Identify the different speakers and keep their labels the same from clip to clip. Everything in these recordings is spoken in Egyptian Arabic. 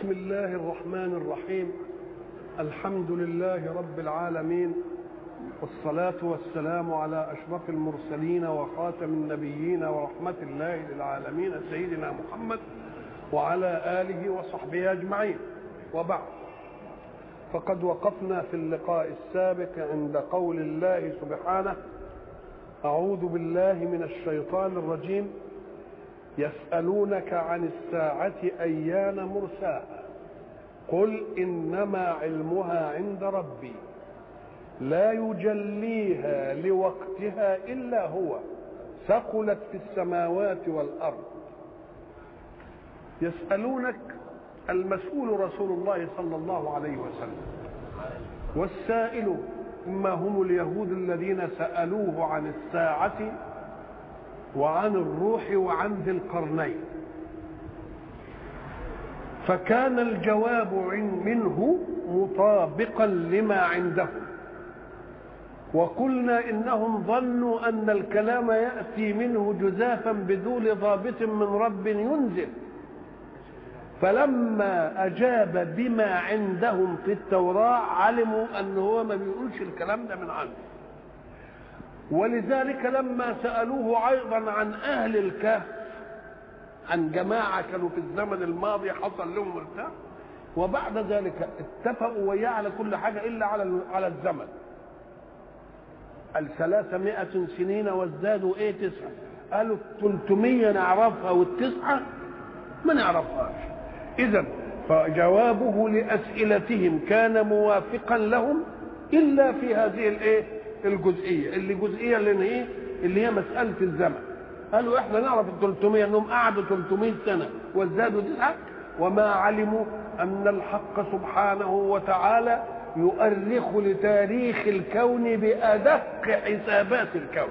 Speaker 1: بسم الله الرحمن الرحيم الحمد لله رب العالمين والصلاة والسلام على أشرف المرسلين وخاتم النبيين ورحمة الله للعالمين سيدنا محمد وعلى آله وصحبه أجمعين وبعد فقد وقفنا في اللقاء السابق عند قول الله سبحانه أعوذ بالله من الشيطان الرجيم يسألونك عن الساعة أيان مرساها قل إنما علمها عند ربي لا يجليها لوقتها إلا هو ثقلت في السماوات والأرض يسألونك المسؤول رسول الله صلى الله عليه وسلم والسائل إما هم اليهود الذين سألوه عن الساعة وعن الروح وعن ذي القرنين فكان الجواب منه مطابقا لما عنده وقلنا انهم ظنوا ان الكلام ياتي منه جزافا بدون ضابط من رب ينزل فلما اجاب بما عندهم في التوراه علموا ان هو ما بيقولش الكلام ده من عنده ولذلك لما سالوه ايضا عن اهل الكهف عن جماعه كانوا في الزمن الماضي حصل لهم ارتاح وبعد ذلك اتفقوا وياه على كل حاجه الا على على الزمن الثلاثمائة سنين وازدادوا ايه تسعة قالوا الثلثمية نعرفها والتسعة ما نعرفهاش اذا فجوابه لأسئلتهم كان موافقا لهم إلا في هذه الايه الجزئية اللي جزئية اللي هي اللي هي مسألة الزمن قالوا احنا نعرف ال 300 انهم قعدوا 300 سنة وازدادوا تسعة وما علموا أن الحق سبحانه وتعالى يؤرخ لتاريخ الكون بأدق حسابات الكون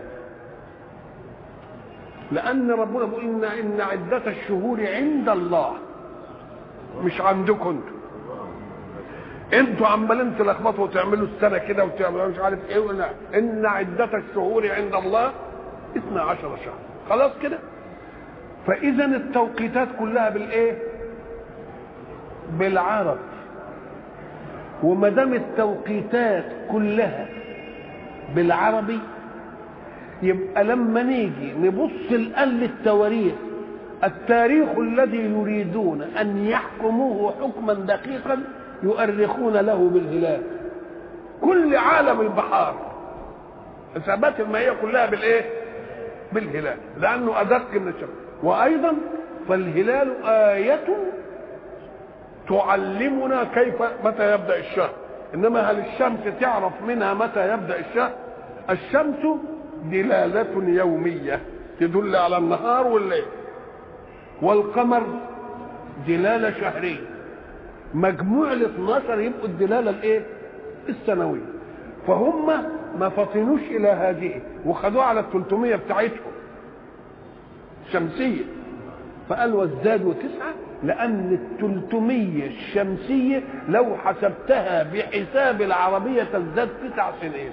Speaker 1: لأن ربنا بيقول إن إن عدة الشهور عند الله مش عندكم انتوا انتوا عمالين تلخبطوا وتعملوا السنة كده وتعملوا مش عارف ايه ولا إن عدة الشهور عند الله 12 شهر خلاص كده فإذا التوقيتات كلها بالإيه؟ بالعرب وما دام التوقيتات كلها بالعربي يبقى لما نيجي نبص الآن للتواريخ التاريخ الذي يريدون أن يحكموه حكما دقيقا يؤرخون له بالهلال كل عالم البحار حسابات المائية كلها بالإيه؟ بالهلال لأنه أدق من الشمس وأيضا فالهلال آية تعلمنا كيف متى يبدا الشهر انما هل الشمس تعرف منها متى يبدا الشهر الشمس دلاله يوميه تدل على النهار والليل والقمر دلاله شهريه مجموع ال 12 يبقوا الدلاله الايه السنويه فهم ما فطنوش الى هذه وخدوها على ال 300 بتاعتهم شمسيه فقال وازدادوا تسعه لأن التلتمية الشمسية لو حسبتها بحساب العربية تزداد تسع سنين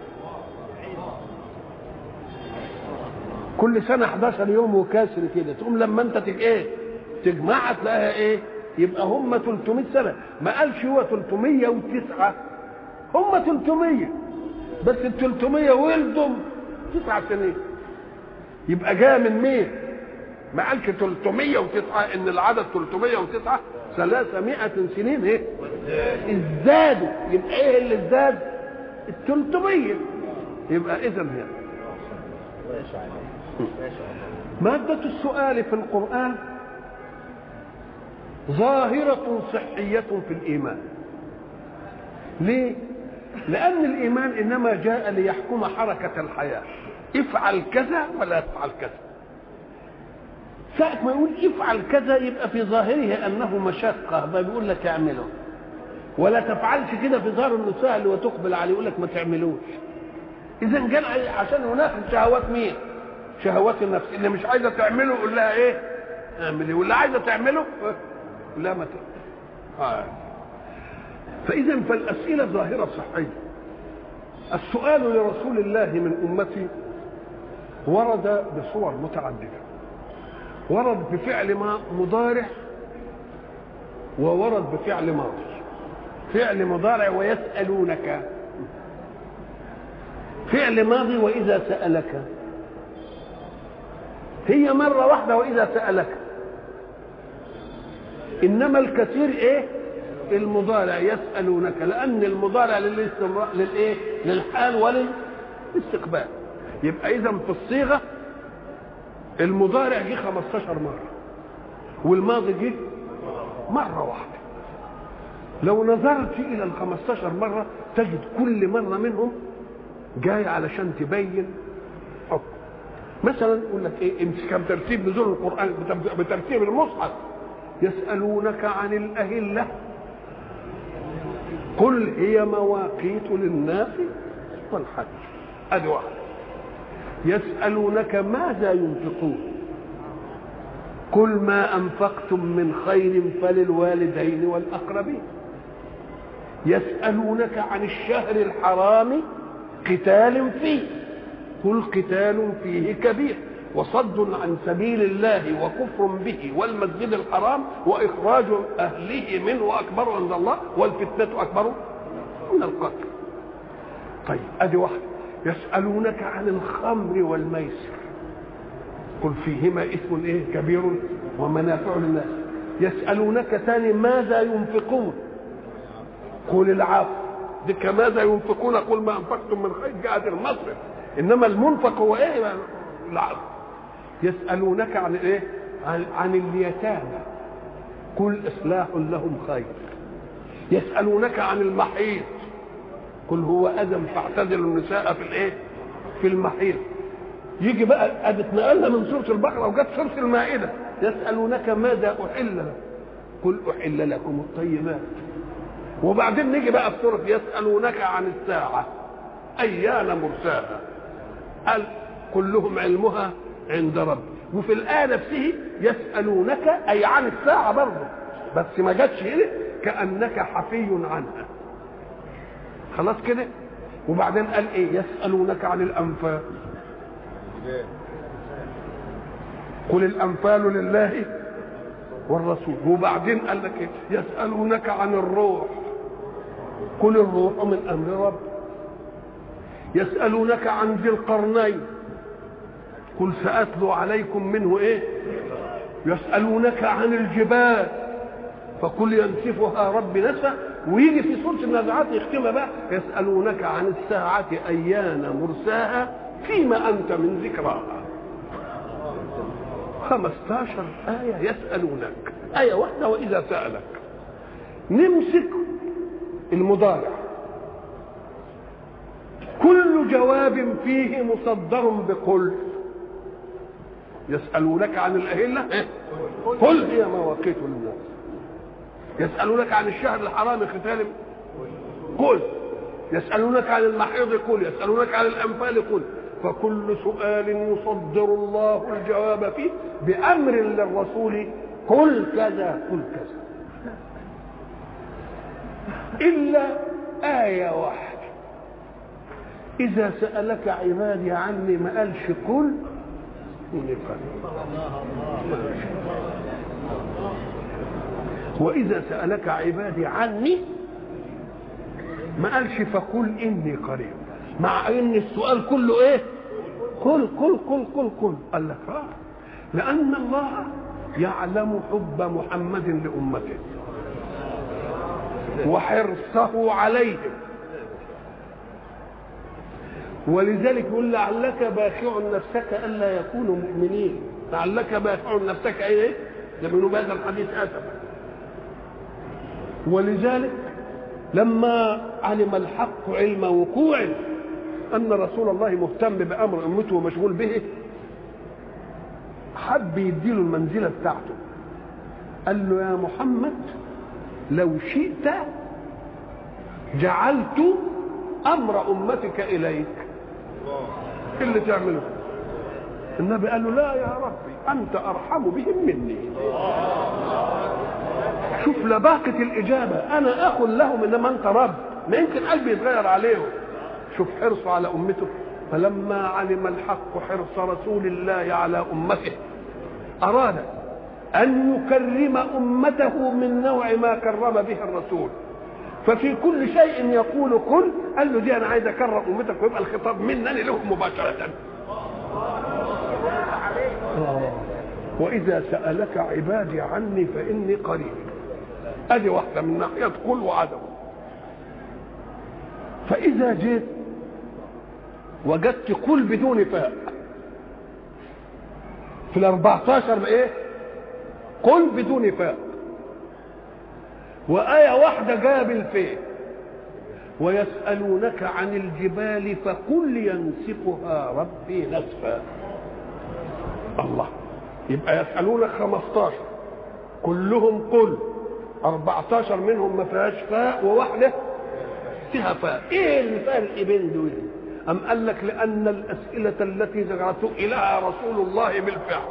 Speaker 1: كل سنة 11 يوم وكاسر كده تقوم لما انت تج ايه تجمعها تلاقيها ايه يبقى هم 300 سنة ما قالش هو 309 هم 300 بس ال 300 ولدهم تسع سنين يبقى جايه من مين؟ ما قالش 309 ان العدد 309 300 سنين ايه ازدادوا يبقى ايه اللي ازداد ال 300 يبقى اذا هي مادة السؤال في القرآن ظاهرة صحية في الإيمان ليه؟ لأن الإيمان إنما جاء ليحكم حركة الحياة افعل كذا ولا تفعل كذا ساعة ما يقول افعل كذا يبقى في ظاهره أنه مشقة فبيقول لك اعمله ولا تفعلش كده في ظاهر انه سهل وتقبل عليه يقول لك ما تعملوش اذا قال عشان ينافس شهوات مين شهوات النفس اللي مش عايزه تعمله يقول لها ايه اعملي واللي عايزه تعمله لا ما آه. فاذا فالاسئله ظاهره صحيه السؤال لرسول الله من امتي ورد بصور متعدده ورد بفعل ما مضارع وورد بفعل ماضي فعل مضارع ويسألونك فعل ماضي وإذا سألك هي مرة واحدة وإذا سألك إنما الكثير إيه المضارع يسألونك لأن المضارع للاستمرار للإيه للحال وللاستقبال يبقى إذا في الصيغة المضارع جه 15 مرة والماضي جه مرة واحدة لو نظرت إلى ال 15 مرة تجد كل مرة منهم جاي علشان تبين حكم مثلا يقول لك ايه امسك كم ترتيب نزول القران بترتيب المصحف يسالونك عن الاهله قل هي مواقيت للناس والحج ادي واحد يسالونك ماذا ينفقون قل ما انفقتم من خير فللوالدين والاقربين يسالونك عن الشهر الحرام قتال فيه قل قتال فيه كبير وصد عن سبيل الله وكفر به والمسجد الحرام واخراج اهله منه اكبر عند الله والفتنه اكبر من القتل طيب ادي واحده يسالونك عن الخمر والميسر قل فيهما اثم ايه كبير ومنافع للناس يسالونك ثاني ماذا ينفقون قل العفو دي ماذا ينفقون قل ما انفقتم من خير جاءت المصرف انما المنفق هو ايه العفو يسالونك عن ايه عن, عن اليتامى قل اصلاح لهم خير يسالونك عن المحيط قل هو اذى فاعتزلوا النساء في الايه في المحيط يجي بقى اتنقلنا من سوره البقره وجت سوره المائده يسالونك ماذا احل لكم قل احل لكم الطيبات وبعدين نيجي بقى في سوره يسالونك عن الساعه ايان مرساها قال كلهم علمها عند ربي وفي الآية نفسه يسألونك أي عن الساعة برضه بس ما جاتش هنا كأنك حفي عنها خلاص كده وبعدين قال ايه يسألونك عن الأنفال قل الأنفال لله والرسول وبعدين قال لك ايه يسألونك عن الروح قل الروح من أمر رب يسألونك عن ذي القرنين قل سأتلو عليكم منه ايه يسألونك عن الجبال فقل ينسفها ربي نسفا ويجي في سورة النازعات يختمها بقى يسألونك عن الساعة أيان مرساها فيما أنت من ذكراها 15 آية يسألونك آية واحدة وإذا سألك نمسك المضارع كل جواب فيه مصدر بقل يسألونك عن الأهلة قل هي مواقيت للناس يسألونك عن الشهر الحرام ختال قل يسألونك عن المحيض قل يسألونك عن الأنفال قل فكل سؤال يصدر الله الجواب فيه بأمر للرسول قل كذا قل كذا إلا آية واحدة إذا سألك عبادي عني ما قالش قل إني قريب وإذا سألك عبادي عني ما قالش فقل إني قريب مع إن السؤال كله إيه؟ قل قل قل قل قل قال لك آه لأن الله يعلم حب محمد لأمته وحرصه عليهم ولذلك يقول لعلك باخع نفسك الا يكونوا مؤمنين لعلك باخع نفسك ايه يؤمنوا بهذا الحديث اسفا ولذلك لما علم الحق علم وقوع ان رسول الله مهتم بامر امته ومشغول به حب يديله المنزله بتاعته قال له يا محمد لو شئت جعلت امر امتك اليك ايه اللي تعمله النبي قال له لا يا ربي انت ارحم بهم مني شوف لباقة الإجابة أنا أخ لهم إنما أنت رب ما يمكن قلبي يتغير عليهم شوف حرصه على أمته فلما علم الحق حرص رسول الله على أمته أراد أن يكرم أمته من نوع ما كرم به الرسول ففي كل شيء يقول كن قال له دي أنا عايز أكرم أمتك ويبقى الخطاب منني لهم مباشرة وإذا سألك عبادي عني فإني قريب أدي واحدة من ناحية كل وعدم فإذا جيت وجدت كل بدون فاء في ال 14 ايه؟ قل بدون فاء وآية واحدة جاء بالفاء ويسألونك عن الجبال فقل ينسفها ربي نسفا الله يبقى يسألونك 15 كلهم قل 14 منهم ما فيهاش فاء وواحدة فيها فاء ايه الفرق بين دول أم قال لك لأن الأسئلة التي سئلها رسول الله بالفعل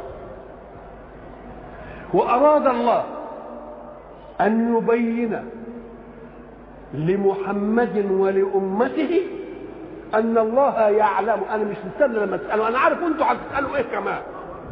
Speaker 1: وأراد الله أن يبين لمحمد ولأمته أن الله يعلم أنا مش مستني لما تسألوا أنا عارف أنتوا هتسألوا إيه كمان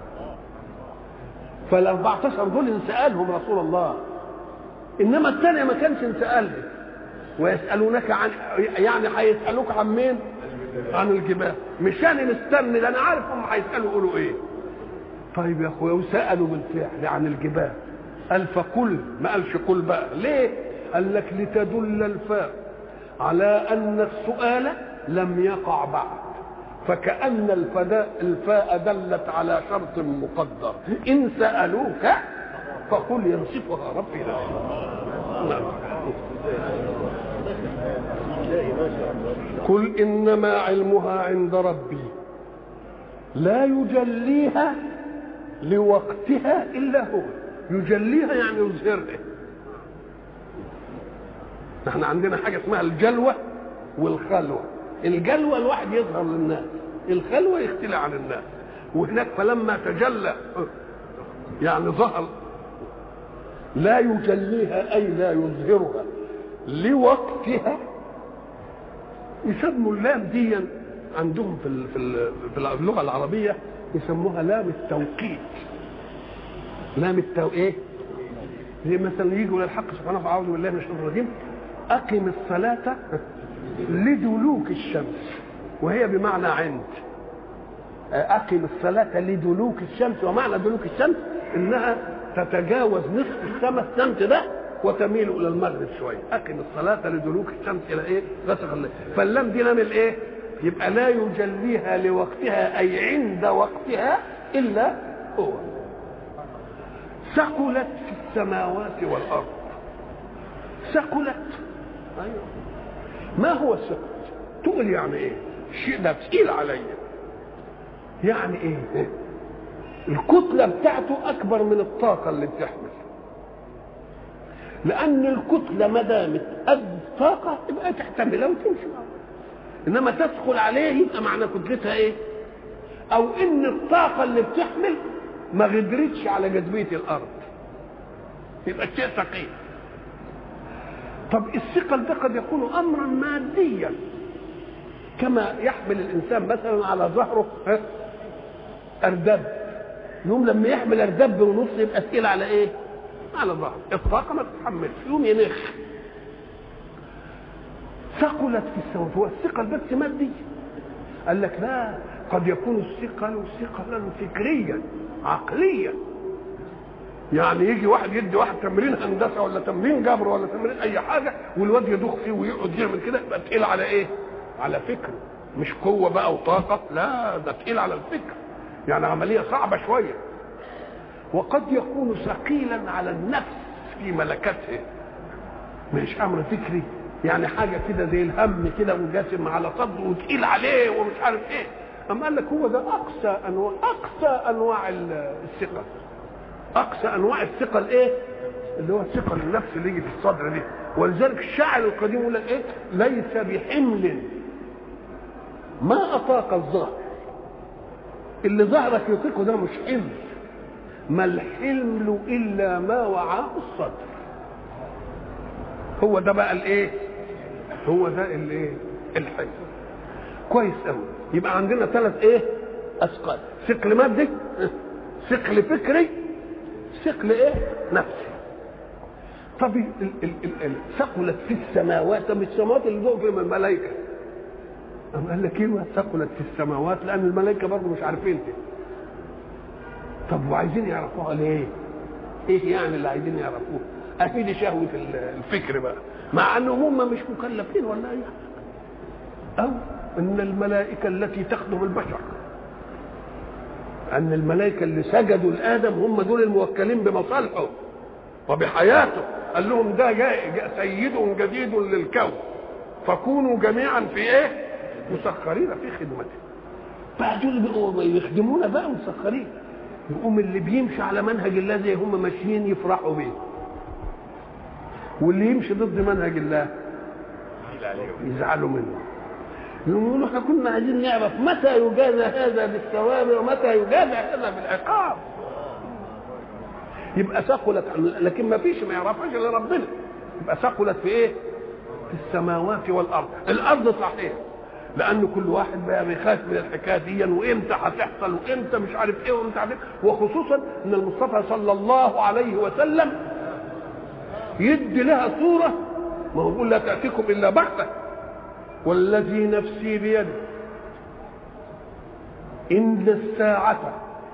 Speaker 1: فال 14 دول انسألهم رسول الله إنما الثانية ما كانش انسألهم ويسألونك عن يعني هيسألوك عن مين؟ عن الجبال مش يعني نستنى ده انا عارف هم هيسالوا يقولوا ايه طيب يا اخويا وسالوا بالفعل عن الجبال قال فقل ما قالش قل بقى ليه قال لك لتدل الفاء على ان السؤال لم يقع بعد فكأن الفداء الفاء دلت على شرط مقدر إن سألوك فقل ينصفها ربي نعم قل انما علمها عند ربي لا يجليها لوقتها الا هو يجليها يعني يظهرها احنا عندنا حاجه اسمها الجلوه والخلوه الجلوه الواحد يظهر للناس الخلوه يختلى عن الناس وهناك فلما تجلى يعني ظهر لا يجليها اي لا يظهرها لوقتها يسموا اللام دي عندهم في ال- في ال- في اللغه العربيه يسموها لام التوقيت لام التو ايه زي مثلا يجوا للحق سبحانه وتعالى اعوذ بالله من الشيطان الرجيم اقم الصلاه لدلوك الشمس وهي بمعنى عند اقم الصلاه لدلوك الشمس ومعنى دلوك الشمس انها تتجاوز نصف السماء السمت ده وتميل الى المغرب شويه اقم الصلاه لدلوك الشمس الى ايه غسق الليل فاللام دي لام الايه يبقى لا يجليها لوقتها اي عند وقتها الا هو ثقلت في السماوات والارض ثقلت ايوه ما هو الثقل تقول يعني ايه الشيء ده تقيل عليا يعني ايه الكتله بتاعته اكبر من الطاقه اللي بتحمل لان الكتله ما دامت قد الطاقه يبقى تحتملها وتمشي معاها انما تدخل عليه يبقى معنى كتلتها ايه او ان الطاقه اللي بتحمل ما غدرتش على جاذبيه الارض يبقى الشيء ثقيل طب الثقل ده قد يكون امرا ماديا كما يحمل الانسان مثلا على ظهره ها، اردب يوم لما يحمل اردب ونص يبقى ثقيل على ايه؟ على ظهره الطاقه ما تتحملش يوم ينخ ثقلت في السماء هو الثقل بس مادي قال لك لا قد يكون الثقل ثقلا فكريا عقليا يعني يجي واحد يدي واحد تمرين هندسه ولا تمرين جبر ولا تمرين اي حاجه والواد يدوخ فيه ويقعد يعمل كده يبقى تقيل على ايه؟ على فكر مش قوه بقى وطاقه لا ده تقيل على الفكر يعني عمليه صعبه شويه وقد يكون ثقيلا على النفس في ملكته مش امر فكري يعني حاجه كده زي الهم كده وجاسم على صدره وتقيل عليه ومش عارف ايه اما قال لك هو ده اقصى انواع اقصى انواع الثقه اقصى انواع الثقه الايه اللي هو الثقه النفس اللي يجي في الصدر دي ولذلك الشاعر القديم يقول لك ايه ليس بحمل ما اطاق الظهر اللي ظهرك يطيقه ده مش حمل ما الحمل الا ما وعاه الصدر هو ده بقى الايه هو ده الايه الحمل كويس قوي يبقى عندنا ثلاث ايه اثقال ثقل مادي ثقل فكري ثقل ايه نفسي طب ال- ال- ال- ال- ثقلت في السماوات طب السماوات اللي فوق فيهم الملائكه أم قال لك ايه ثقلت في السماوات لان الملائكه برضه مش عارفين كده طب وعايزين يعرفوها ليه؟ ايه يعني اللي عايزين يعرفوه؟ اكيد دي شهوه ال- الفكر بقى مع انهم هم مش مكلفين ولا اي حاجه او ان الملائكه التي تخدم البشر ان الملائكه اللي سجدوا لادم هم دول الموكلين بمصالحه وبحياته قال لهم ده جاء جاء سيد جديد للكون فكونوا جميعا في ايه مسخرين في خدمته بقى دول بقوا يخدمونا بقى مسخرين يقوم اللي بيمشي على منهج الله زي هم ماشيين يفرحوا بيه واللي يمشي ضد منهج الله يزعلوا منه يقولوا احنا كنا عايزين نعرف متى يجازى هذا بالثواب ومتى يجازى هذا بالعقاب يبقى ثقلت عن لكن ما فيش ما يعرفهاش الا ربنا يبقى ثقلت في ايه؟ في السماوات والارض الارض صحيح لان كل واحد بقى بيخاف من الحكايه دي وامتى هتحصل وامتى مش عارف ايه وامتى عارف إيه. وخصوصا ان المصطفى صلى الله عليه وسلم يدي لها صوره ما هو بيقول لا تاتيكم الا بغته والذي نفسي بيده ان الساعه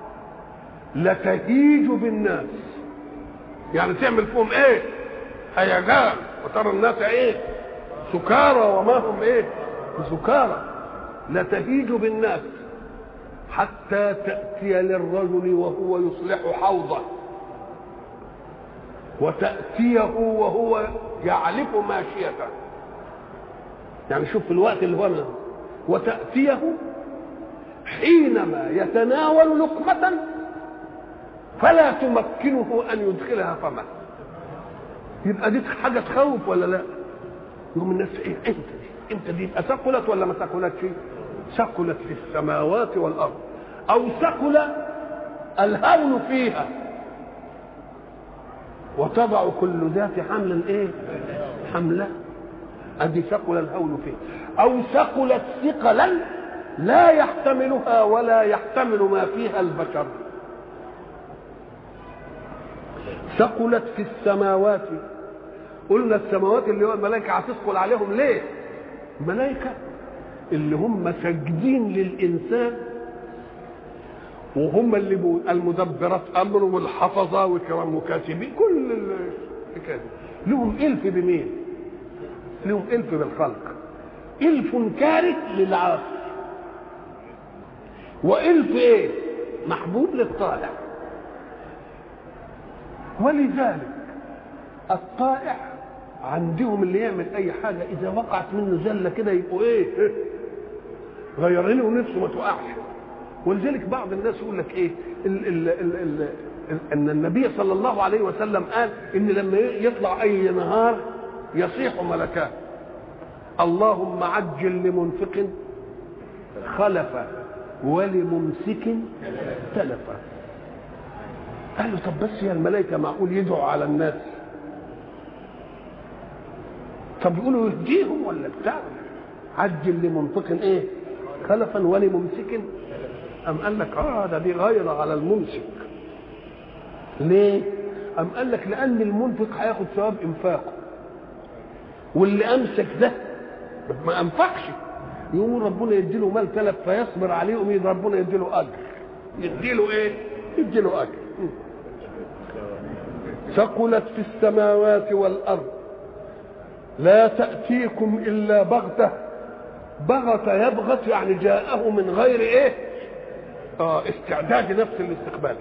Speaker 1: لتهيج بالناس يعني تعمل فيهم ايه هيجان وترى الناس ايه سكارى وما هم ايه سكارى لتهيج بالناس حتى تأتي للرجل وهو يصلح حوضه وتأتيه وهو يعلف ماشيته يعني شوف في الوقت اللي هو منه وتأتيه حينما يتناول لقمة فلا تمكنه أن يدخلها فمه يبقى دي حاجة تخوف ولا لا يوم الناس ايه امتى دي امتى دي يبقى ثقلت ولا ما ثقلتش ثقلت في السماوات والارض او ثقل الهول فيها وتضع كل ذات حمل ايه حمله ادي ثقل الهول فيها او ثقلت ثقلا لا يحتملها ولا يحتمل ما فيها البشر ثقلت في السماوات قلنا السماوات اللي هو الملائكه هتثقل عليهم ليه؟ الملائكه اللي هم ساجدين للانسان وهم اللي بو المدبرات امر والحفظه وكرام مكاتبين كل الحكايه دي لهم الف بمين؟ لهم الف بالخلق الف كاره للعاصي والف ايه؟ محبوب للطالع ولذلك الطائع عندهم اللي يعمل اي حاجه اذا وقعت منه زله كده يبقوا ايه غيرينه ونفسه ما تقعش ولذلك بعض الناس يقول لك ايه ال ال ال ال ان النبي صلى الله عليه وسلم قال ان لما يطلع اي نهار يصيح ملكان اللهم عجل لمنفق خلفا ولممسك تلفا قال له طب بس يا الملائكه معقول يدعوا على الناس طب يقولوا يهديهم ولا بتاع عجل لمنطق ايه خلفا ولممسك ام قال لك اه ده دي غيره على الممسك ليه ام قال لك لان المنفق هياخد ثواب انفاقه واللي امسك ده ما انفقش يقوم ربنا يديله مال تلف فيصبر عليه يقوم ربنا يديله اجر يديله ايه يديله اجر ثقلت في السماوات والارض لا تأتيكم إلا بغتة بغت يبغت يعني جاءه من غير إيه آه استعداد نفس الاستقبال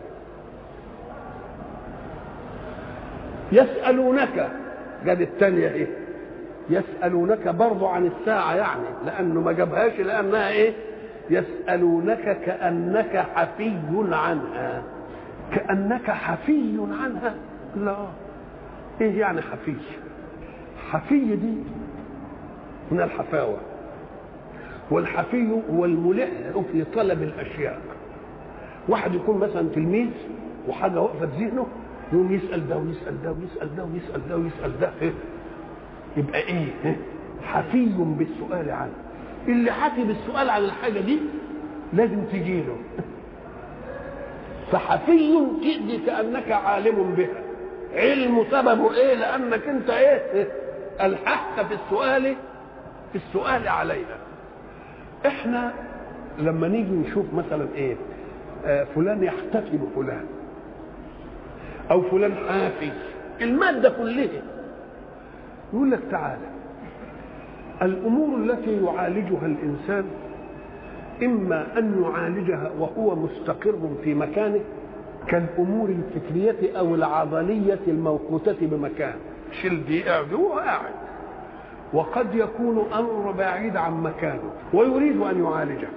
Speaker 1: يسألونك قال الثانية إيه يسألونك برضو عن الساعة يعني لأنه ما جابهاش لأنها إيه يسألونك كأنك حفي عنها كأنك حفي عنها لا إيه يعني حفي حفي دي من الحفاوة والحفي هو الملح في طلب الأشياء واحد يكون مثلا تلميذ وحاجة واقفة في ذهنه يقوم يسأل ده ويسأل ده ويسأل ده ويسأل ده ويسأل ده إيه؟ يبقى إيه؟ إيه؟ حفي بالسؤال عنه اللي حفي بالسؤال عن الحاجة دي لازم تجيله فحفي تأتي كأنك عالم بها علم سببه ايه لأنك انت ايه ألححت في السؤال في السؤال عليها احنا لما نيجي نشوف مثلا ايه آه فلان يحتفي بفلان او فلان حافي المادة كلها يقول لك تعالى الامور التي يعالجها الانسان اما ان يعالجها وهو مستقر في مكانه كالامور الفكريه او العضليه الموقوته بمكان شيل دي قاعد هو قاعد وقد يكون امر بعيد عن مكانه ويريد ان يعالجه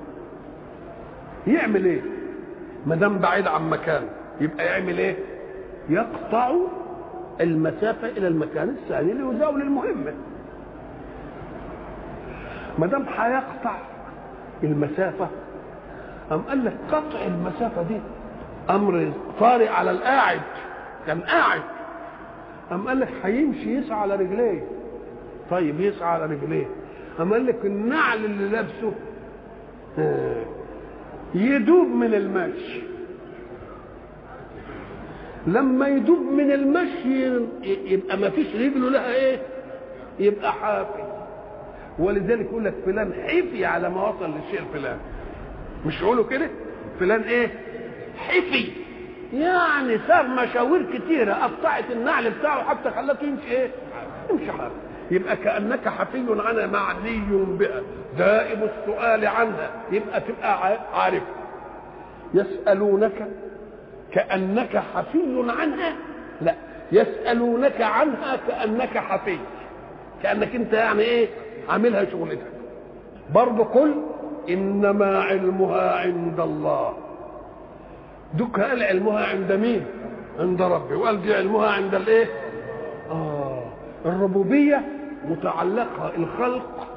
Speaker 1: يعمل ايه ما دام بعيد عن مكانه يبقى يعمل ايه يقطع المسافه الى المكان الثاني ليزاول المهمه ما دام هيقطع المسافه أم قال لك قطع المسافه دي امر طارئ على القاعد كان قاعد أم قال لك هيمشي يسعى على رجليه طيب يسعى على رجليه أم قال لك النعل اللي لابسه يدوب من المشي لما يدوب من المشي يبقى ما فيش رجله لها ايه يبقى حافي ولذلك يقول لك فلان حفي على ما وصل للشيء الفلاني مش يقولوا كده فلان ايه حفي يعني ساب مشاوير كتيرة قطعت النعل بتاعه حتى خلاته يمشي ايه يمشي حافي يبقى كأنك حفي عنها معني بها دائم السؤال عنها يبقى تبقى عارف يسألونك كأنك حفي عنها لا يسألونك عنها كأنك حفي كأنك انت يعني ايه عاملها شغلتك برضه قل إنما علمها عند الله دك قال علمها عند مين عند ربي وقال دي علمها عند الايه اه الربوبيه متعلقه الخلق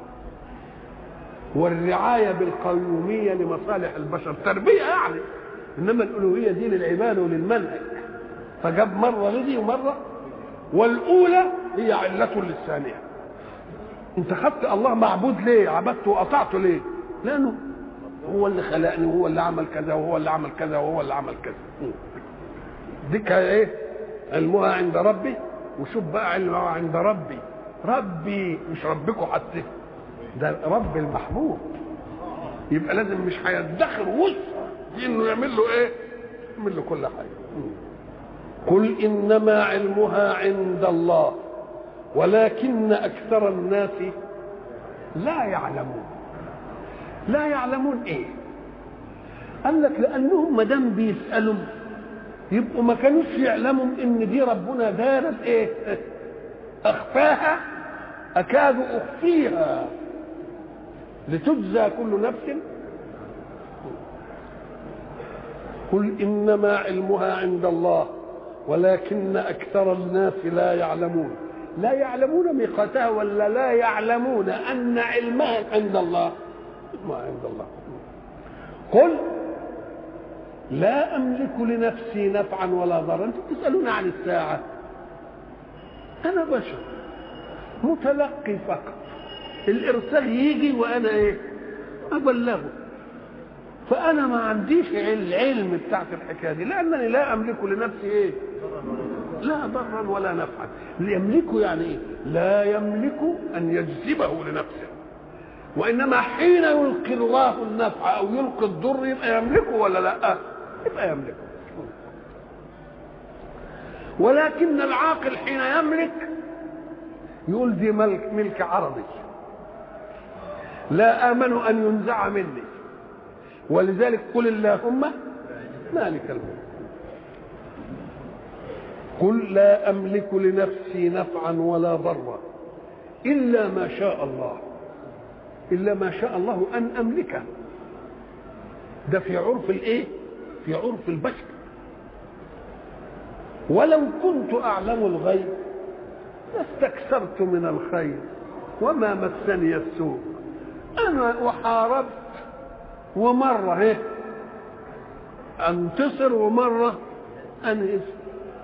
Speaker 1: والرعايه بالقيوميه لمصالح البشر تربيه يعني انما الالوهيه دي للعباده وللمنهج فجاب مره لدي ومره والاولى هي عله للثانيه انت خدت الله معبود ليه عبدته وقطعته ليه لانه هو اللي خلقني وهو اللي عمل كذا وهو اللي عمل كذا وهو اللي عمل كذا دي كان ايه علمها عند ربي وشوف بقى علمها عند ربي ربي مش ربكم حتى ده رب المحبوب يبقى لازم مش هيدخر وسع دي انه يعمل له ايه يعمل له كل حاجه قل انما علمها عند الله ولكن اكثر الناس لا يعلمون لا يعلمون ايه قال لك لانهم ما دام بيسالوا يبقوا ما كانوش يعلموا ان دي ربنا دارت ايه اخفاها اكاد اخفيها لتجزى كل نفس قل انما علمها عند الله ولكن اكثر الناس لا يعلمون لا يعلمون ميقاتها ولا لا يعلمون ان علمها عند الله ما عند الله قل لا املك لنفسي نفعا ولا ضرا انتم تسالون عن الساعه انا بشر متلقي فقط الارسال يجي وانا ايه ابلغه فانا ما عنديش العلم بتاعت الحكايه دي لانني لا املك لنفسي ايه لا ضرا ولا نفعا يملكه يعني ايه لا يملك ان يجذبه لنفسه وانما حين يلقي الله النفع او يلقي الضر يبقى يملكه ولا لا يبقى يملكه ولكن العاقل حين يملك يقول دي ملك ملك عرضي لا امن ان ينزع مني ولذلك قل اللهم مالك الملك قل لا املك لنفسي نفعا ولا ضرا الا ما شاء الله الا ما شاء الله ان املكه ده في عرف الايه في عرف البشر ولو كنت اعلم الغيب لاستكثرت من الخير وما مسني السوء انا وحاربت ومره ايه انتصر ومره انهزم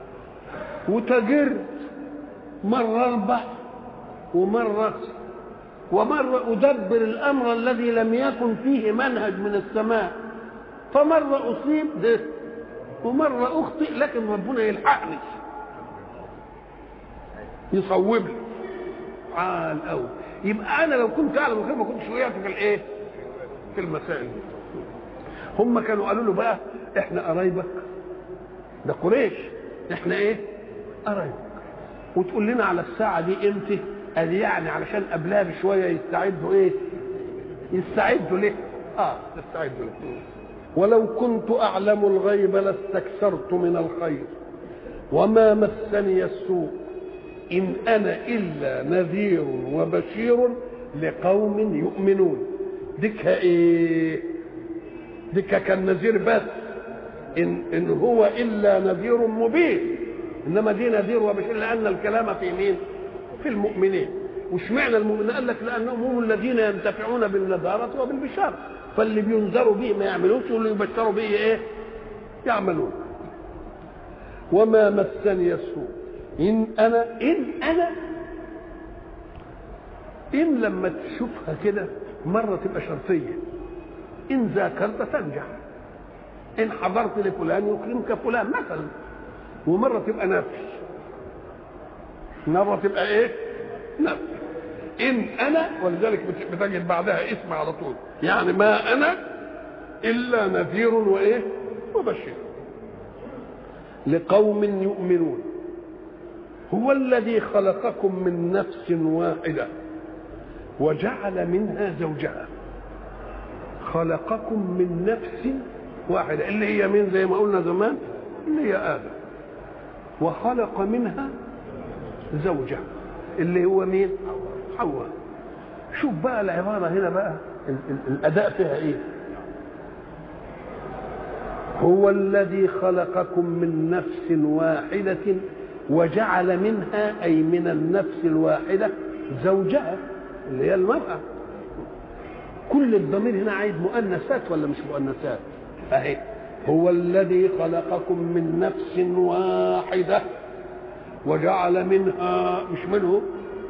Speaker 1: وتجرت مرة أربح ومرة أخسر ومرة أدبر الأمر الذي لم يكن فيه منهج من السماء فمره اصيب ده ومره اخطئ لكن ربنا يلحقني يصوب لي عال قوي يبقى انا لو كنت اعلم الخير ما كنتش وقعت في الايه في المسائل دي هم كانوا قالوا له بقى احنا قرايبك ده قريش احنا ايه قرايبك وتقول لنا على الساعه دي امتى قال يعني علشان قبلها بشويه يستعدوا ايه يستعدوا ليه اه يستعدوا ليه ولو كنت اعلم الغيب لاستكثرت من الخير وما مسني السوء ان انا الا نذير وبشير لقوم يؤمنون ديكها ايه ديكها كان نذير بس ان ان هو الا نذير مبين انما دي نذير وبشير لان الكلام في مين في المؤمنين واشمعنى المؤمنين قال لك لانهم هم الذين ينتفعون بالنذارة وبالبشارة فاللي بينذروا به ما يعملوش واللي يبشروا به ايه يعملون وما مسني السوء ان انا ان انا ان لما تشوفها كده مره تبقى شرطيه ان ذاكرت تنجح ان حضرت لفلان يكرمك فلان مثلا ومره تبقى نفي مره تبقى ايه نفي ان انا ولذلك بتجد بعدها اسم على طول يعني ما انا الا نذير وايه وبشير لقوم يؤمنون هو الذي خلقكم من نفس واحده وجعل منها زوجها خلقكم من نفس واحده اللي هي مين زي ما قلنا زمان اللي هي ادم وخلق منها زوجها اللي هو مين حواء شوف بقى العباره هنا بقى ال- ال- الاداء فيها ايه هو الذي خلقكم من نفس واحده وجعل منها اي من النفس الواحده زوجها اللي هي المراه كل الضمير هنا عايز مؤنثات ولا مش مؤنثات اهي هو الذي خلقكم من نفس واحده وجعل منها مش منه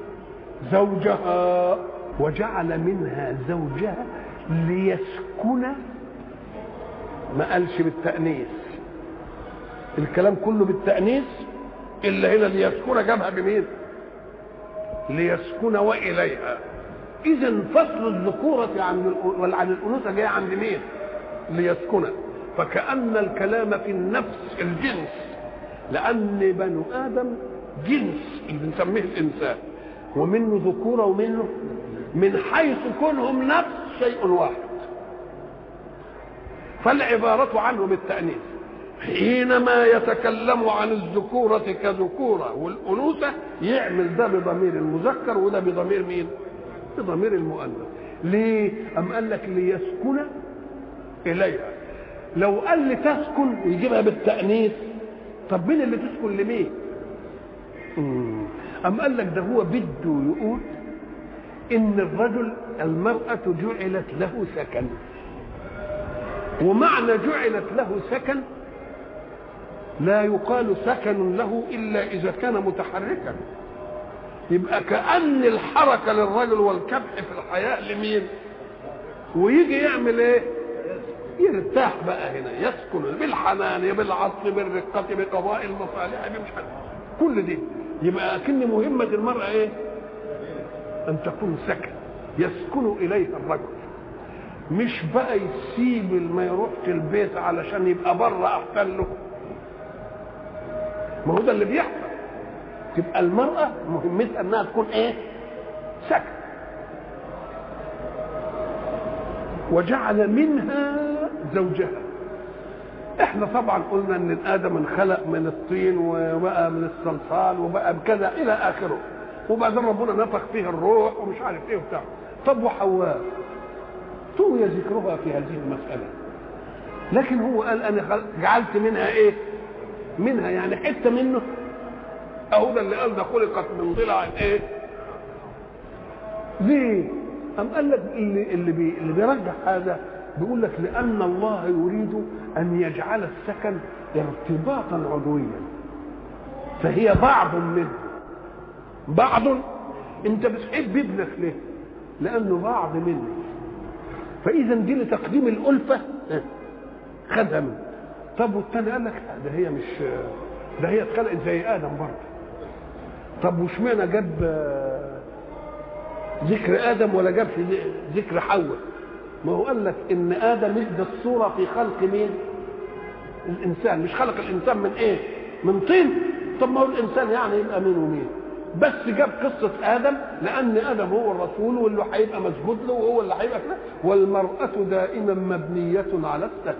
Speaker 1: زوجها وجعل منها زوجها ليسكن ما قالش بالتأنيث الكلام كله بالتأنيث إلا هنا ليسكن جابها بمين؟ ليسكن وإليها إذا فصل الذكورة عن ولا عن الأنوثة جاية عند مين؟ ليسكن فكأن الكلام في النفس الجنس لأن بنو آدم جنس اللي بنسميه الإنسان ومنه ذكورة ومنه من حيث كونهم نفس شيء واحد فالعبارة عنه بالتأنيث حينما يتكلم عن الذكورة كذكورة والأنوثة يعمل ده بضمير المذكر وده بضمير مين؟ بضمير المؤنث ليه؟ أم قال لك ليسكن إليها لو قال لي تسكن يجيبها بالتأنيث طب مين اللي تسكن لمين؟ مم. أم قال لك ده هو بده يقول إن الرجل المرأة جعلت له سكن ومعنى جعلت له سكن لا يقال سكن له إلا إذا كان متحركا يبقى كأن الحركة للرجل والكبح في الحياة لمين؟ ويجي يعمل ايه؟ يرتاح بقى هنا يسكن بالحنان بالعطف بالرقة بقضاء المصالح مش حاجة. كل دي يبقى أكن مهمة المرأة ايه؟ أن تكون سكن يسكن إليها الرجل مش بقى يسيب ما يروحش البيت علشان يبقى بره أحسن له ما هو ده اللي بيحصل تبقى المرأة مهمتها انها تكون ايه سكن وجعل منها زوجها احنا طبعا قلنا ان ادم انخلق من الطين وبقى من الصلصال وبقى بكذا الى اخره وبعدين ربنا نفخ فيه الروح ومش عارف ايه وبتاع طب وحواء طوي ذكرها في هذه المسألة لكن هو قال انا جعلت منها ايه منها يعني حته منه اهو ده اللي قال ده خلقت من ضلع ايه ليه أم قال لك اللي اللي, بي اللي بيرجح هذا بيقول لك لأن الله يريد أن يجعل السكن ارتباطا عضويا فهي بعض منه بعض أنت بتحب ابنك ليه؟ لأنه بعض منك فإذا دي لتقديم الألفة خدها منه طب والتاني قال لك لا ده هي مش ده هي اتخلقت زي ادم برضه طب واشمعنى جاب ذكر ادم ولا جاب ذكر حواء ما هو قال لك ان ادم ادى الصوره في خلق مين الانسان مش خلق الانسان من ايه من طين طب ما هو الانسان يعني يبقى مين ومين بس جاب قصة آدم لأن آدم هو الرسول واللي هيبقى مسجود له وهو اللي هيبقى كده والمرأة دائما مبنية على الستر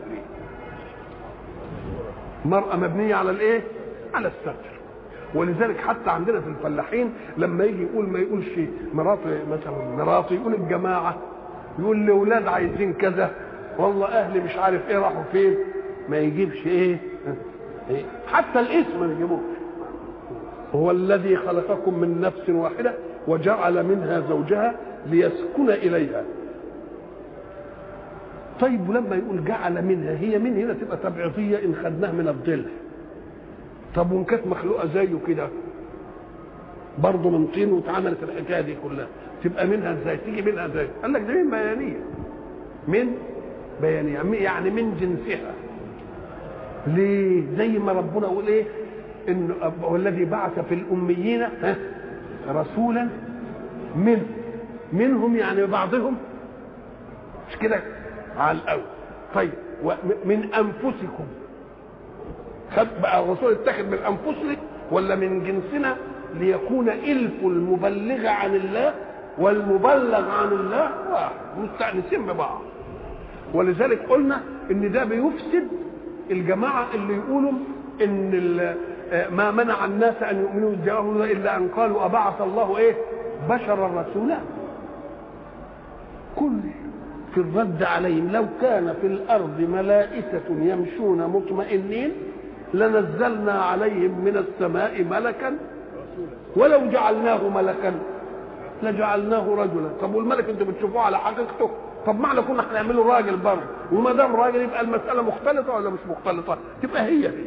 Speaker 1: مرأة مبنية على الإيه؟ على الستر ولذلك حتى عندنا في الفلاحين لما يجي يقول ما يقولش مراتي مثلا مراتي يقول الجماعة يقول لاولاد عايزين كذا والله اهلي مش عارف ايه راحوا فين ما يجيبش ايه حتى الاسم ما يجيبوش هو الذي خلقكم من نفس واحدة وجعل منها زوجها ليسكن إليها طيب ولما يقول جعل منها هي من هنا تبقى تبعيضية إن خدناها من الظل طب وإن كانت مخلوقة زيه كده برضه من طين واتعملت الحكاية دي كلها تبقى منها ازاي تيجي منها ازاي قال لك ده من بيانية من بيانية يعني من جنسها ليه زي ما ربنا يقول ايه ان والذي بعث في الاميين ها رسولا من منهم يعني بعضهم مش كده على الاول طيب من انفسكم خد بقى الرسول اتخذ من انفسنا ولا من جنسنا ليكون الف المبلغ عن الله والمبلغ عن الله واحد مستانسين ببعض ولذلك قلنا ان ده بيفسد الجماعه اللي يقولوا ان ما منع الناس ان يؤمنوا جاءهم الا ان قالوا ابعث الله ايه بشرا رسولا كل في الرد عليهم لو كان في الارض ملائكه يمشون مطمئنين لنزلنا عليهم من السماء ملكا ولو جعلناه ملكا لجعلناه رجلا طب والملك انتوا بتشوفوه على حقيقته طب معنى كنا هنعمله راجل برضه وما دام راجل يبقى المساله مختلطه ولا مش مختلطه تبقى هي هي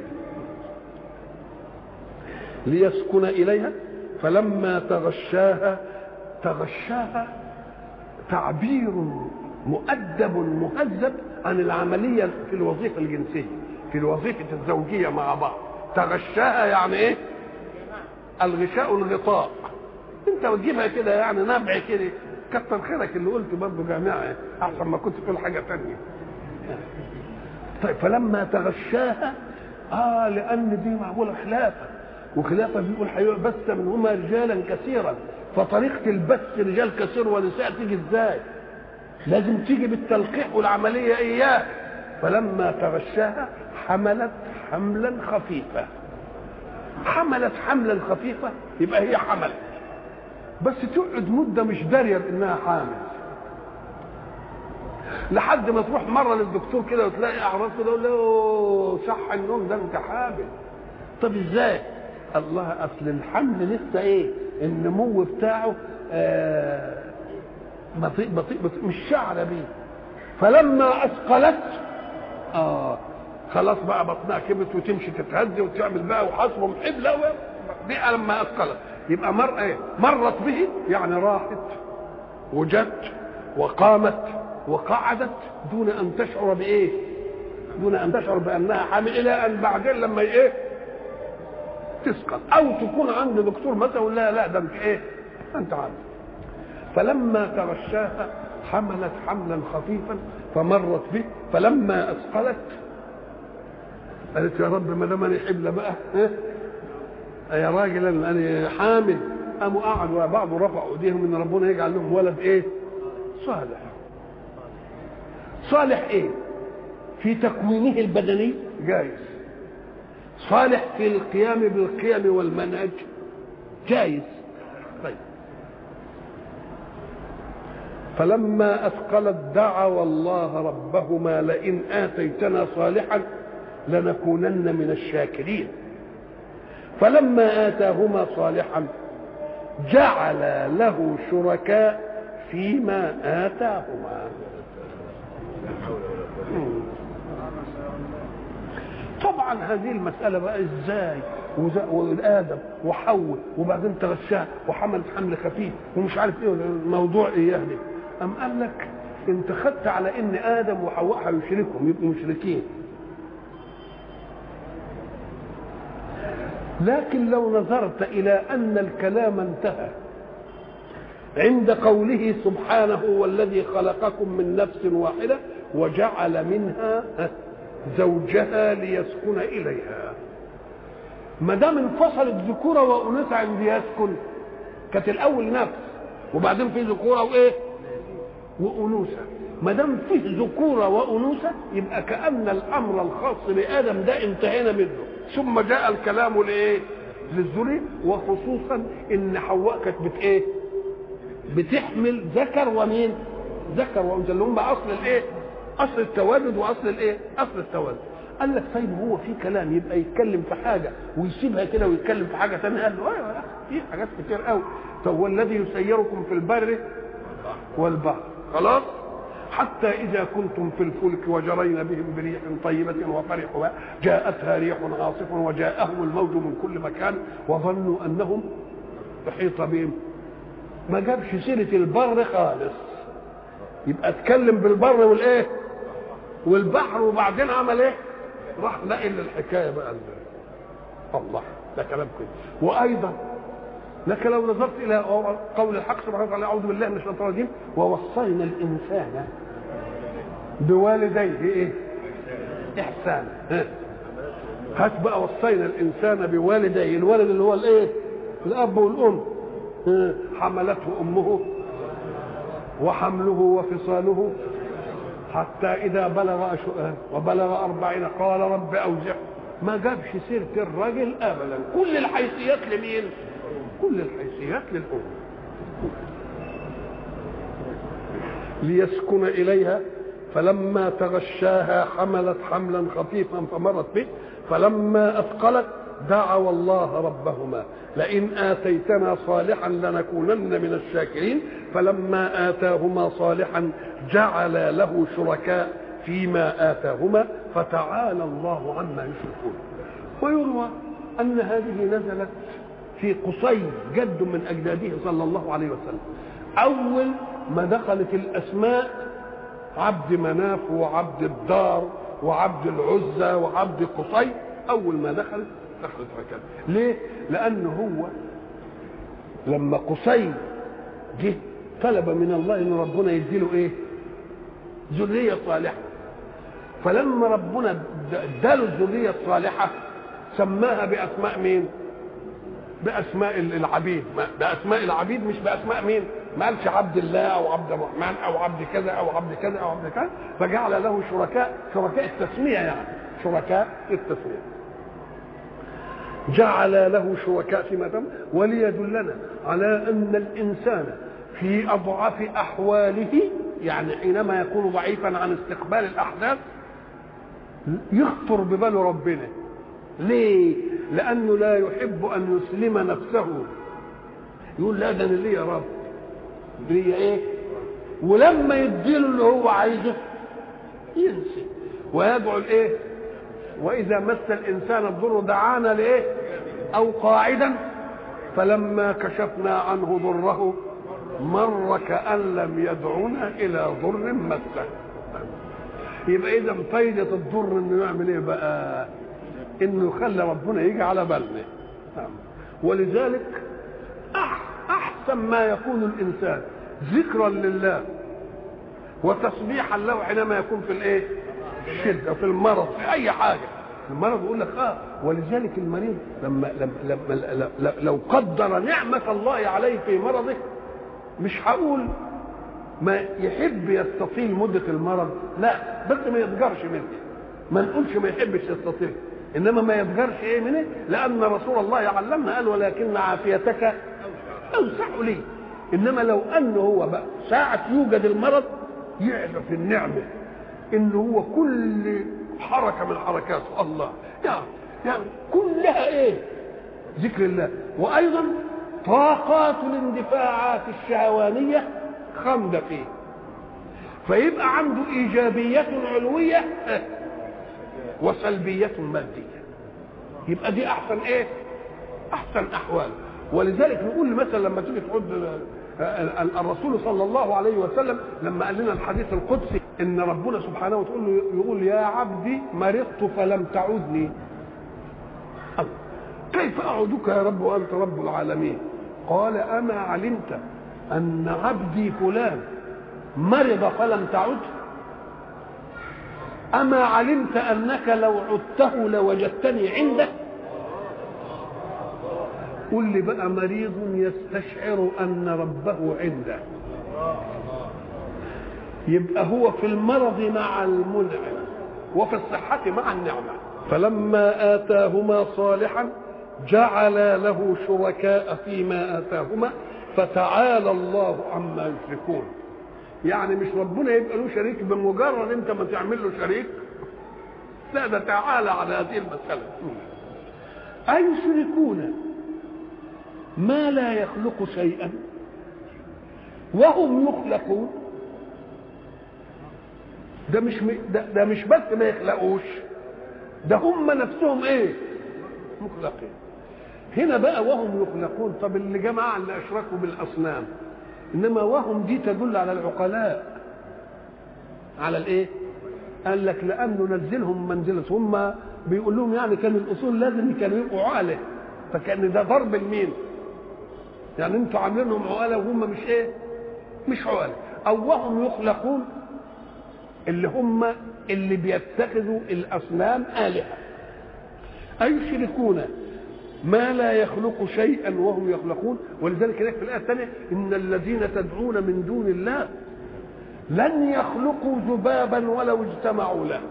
Speaker 1: ليسكن اليها فلما تغشاها تغشاها تعبير مؤدب مهذب عن العمليه في الوظيفه الجنسيه في الوظيفه الزوجيه مع بعض تغشاها يعني ايه الغشاء الغطاء انت وتجيبها كده يعني نبع كده كتر خيرك اللي قلت برضه جامعه احسن ما كنت تقول حاجه ثانيه طيب فلما تغشاها اه لان دي معموله خلافه وخلافه بيقول هيبث منهما رجالا كثيرا فطريقه البث رجال كثير ونساء تيجي ازاي؟ لازم تيجي بالتلقيح والعمليه اياه فلما تغشاها حملت حملا خفيفا حملت حملا خفيفا يبقى هي حملت بس تقعد مده مش داريه بانها حامل لحد ما تروح مره للدكتور كده وتلاقي اعراض كده يقول له صح النوم ده انت حامل طب ازاي؟ الله اصل الحمل لسه ايه؟ النمو بتاعه آه بطيء بطيء بطيء مش شعر بيه فلما اثقلت اه خلاص بقى بطنها كبت وتمشي تتهز وتعمل بقى وحصوه حبله دي لما اثقلت يبقى مر ايه مرت به يعني راحت وجت وقامت وقعدت دون ان تشعر بايه دون ان تشعر بانها حامل الى ان بعدين لما ايه تسقط او تكون عند دكتور مثلا لا لا ده انت ايه انت عارف فلما تغشاها حملت حملا خفيفا فمرت به فلما اثقلت قالت يا رب ما دام انا حبلة بقى إيه؟ يا راجل انا حامل قاموا قعدوا بعض رفعوا ايديهم ان ربنا يجعل لهم ولد ايه؟ صالح صالح ايه؟ في تكوينه البدني جايز صالح في القيام بالقيم والمنهج جايز طيب فلما اثقلت دعوا الله ربهما لئن اتيتنا صالحا لنكونن من الشاكرين فلما اتاهما صالحا جعل له شركاء فيما اتاهما طبعا هذه المساله بقى ازاي وادم وحواء وبعدين تغشاه وحملت حمل خفيف ومش عارف ايه الموضوع ايه يعني ام قال لك انت خدت على ان ادم وحواء هيشركهم يبقوا مشركين لكن لو نظرت إلى أن الكلام انتهى عند قوله سبحانه والذي خلقكم من نفس واحدة وجعل منها زوجها ليسكن إليها ما دام انفصلت ذكورة وأنوثة عند يسكن كانت الأول نفس وبعدين في ذكورة وإيه؟ وأنوثة ما دام فيه ذكورة وأنوثة يبقى كأن الأمر الخاص بآدم ده انتهينا منه ثم جاء الكلام لإيه؟ للذرية وخصوصا إن حواء كانت بت إيه؟ بتحمل ذكر ومين؟ ذكر وأنثى اللي هم أصل الإيه؟ أصل التوالد وأصل الإيه؟ أصل التوالد قال لك طيب هو في كلام يبقى يتكلم في حاجه ويسيبها كده ويتكلم في حاجه ثانيه قال له ايوه يا اخي في حاجات كتير قوي طب هو الذي يسيركم في البر والبحر خلاص حتى إذا كنتم في الفلك وجرين بهم بريح طيبة وفرحوا بها جاءتها ريح عاصف وجاءهم الموج من كل مكان وظنوا أنهم أحيط بهم ما جابش سيرة البر خالص يبقى اتكلم بالبر والإيه والبحر وبعدين عمل إيه راح نقل الحكاية بقى الله ده كلام كده وأيضا لكن لو نظرت الى قول الحق سبحانه وتعالى اعوذ بالله من الشيطان الرجيم ووصينا الانسان بوالديه ايه؟ احسانا هات بقى وصينا الانسان بوالديه الولد اللي هو الايه؟ الاب والام حملته امه وحمله وفصاله حتى اذا بلغ أشؤه وبلغ أربعين قال رب أوزع ما جابش سيرة الرجل أبدا كل الحيثيات لمين؟ كل الحيثيات للأم ليسكن إليها فلما تغشاها حملت حملا خفيفا فمرت به فلما أثقلت دعوا الله ربهما لئن آتيتنا صالحا لنكونن من الشاكرين فلما آتاهما صالحا جعل له شركاء فيما آتاهما فتعالى الله عما يشركون ويروى أن هذه نزلت في قصي جد من اجداده صلى الله عليه وسلم اول ما دخلت الاسماء عبد مناف وعبد الدار وعبد العزى وعبد قصي اول ما دخلت دخلت هكذا ليه لان هو لما قصي جه طلب من الله ان ربنا يديله ايه ذريه صالحه فلما ربنا اداله الذريه الصالحه سماها باسماء مين باسماء العبيد باسماء العبيد مش باسماء مين ما قالش عبد الله او عبد الرحمن او عبد كذا او عبد كذا او عبد كذا فجعل له شركاء شركاء التسميه يعني شركاء التسميه جعل له شركاء فيما تم وليدلنا على ان الانسان في اضعف احواله يعني حينما يكون ضعيفا عن استقبال الاحداث يخطر بباله ربنا ليه؟ لأنه لا يحب أن يسلم نفسه يقول لا ده أنا ليه يا رب ليه إيه؟ ولما يديله اللي هو عايزه ينسي ويدعو الإيه؟ وإذا مس الإنسان الضر دعانا لإيه؟ أو قاعدا فلما كشفنا عنه ضره مر كأن لم يدعونا إلى ضر مسه يبقى إذا فايدة الضر إنه يعمل إيه بقى؟ انه يخلي ربنا يجي على بالنا ولذلك احسن ما يكون الانسان ذكرا لله وتسبيحا له حينما يكون في الايه الشده في المرض في اي حاجه المرض يقول لك اه ولذلك المريض لما, لما, لما, لما لو قدر نعمه الله عليه في مرضه مش هقول ما يحب يستطيل مده المرض لا بس ما يتجرش منه ما نقولش ما يحبش يستطيل انما ما يتجرش ايه منه لان رسول الله علمنا قال ولكن عافيتك اوسع لي انما لو انه هو بقى ساعه يوجد المرض يعرف النعمه انه هو كل حركه من حركاته الله يعني يعني كلها ايه ذكر الله وايضا طاقات الاندفاعات الشهوانيه خامده فيه فيبقى عنده ايجابيات علويه وسلبية مادية يبقى دي أحسن إيه؟ أحسن أحوال ولذلك نقول مثلا لما تيجي تعد الرسول صلى الله عليه وسلم لما قال لنا الحديث القدسي ان ربنا سبحانه وتعالى يقول يا عبدي مرضت فلم تعودني كيف أعودك يا رب وأنت رب العالمين قال أما علمت أن عبدي فلان مرض فلم تعد أما علمت أنك لو عدته لوجدتني عندك قل لي بقى مريض يستشعر أن ربه عنده يبقى هو في المرض مع المنعم وفي الصحة مع النعمة فلما آتاهما صالحا جعل له شركاء فيما آتاهما فتعالى الله عما يشركون يعني مش ربنا يبقى له شريك بمجرد انت ما تعمل له شريك لا ده تعالى على هذه المسألة أيشركون ما لا يخلق شيئا وهم يخلقون ده مش ده, ده مش بس ما يخلقوش ده هم نفسهم ايه مخلقين هنا بقى وهم يخلقون طب اللي جماعة اللي أشركوا بالأصنام إنما وهم دي تدل على العقلاء على الإيه؟ قال لك لأنه نزلهم منزلة هم بيقول لهم يعني كان الأصول لازم كانوا يبقوا عقلة فكان ده ضرب المين يعني انتوا عاملينهم عقلة وهم مش ايه مش عقلة او وهم يخلقون اللي هم اللي بيتخذوا الاصنام آلهة أيشركون ما لا يخلق شيئا وهم يخلقون ولذلك هناك في الآية الثانية إن الذين تدعون من دون الله لن يخلقوا ذبابا ولو اجتمعوا له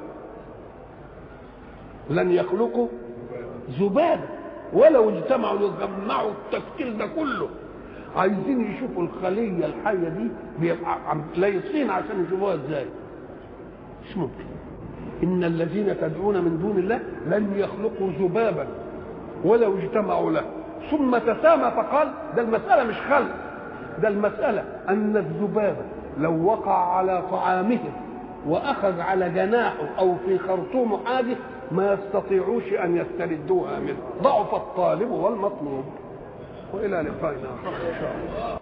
Speaker 1: لن يخلقوا ذبابا ولو اجتمعوا يجمعوا التفكير ده كله عايزين يشوفوا الخلية الحية دي بيبقى لايصين عشان يشوفوها ازاي مش ممكن إن الذين تدعون من دون الله لن يخلقوا ذبابا ولو اجتمعوا له ثم تسامى فقال ده المسألة مش خلق ده المسألة أن الذباب لو وقع على طعامهم وأخذ على جناحه أو في خرطوم حاجة ما يستطيعوش أن يستردوها منه ضعف الطالب والمطلوب وإلى لقائنا آخر إن شاء الله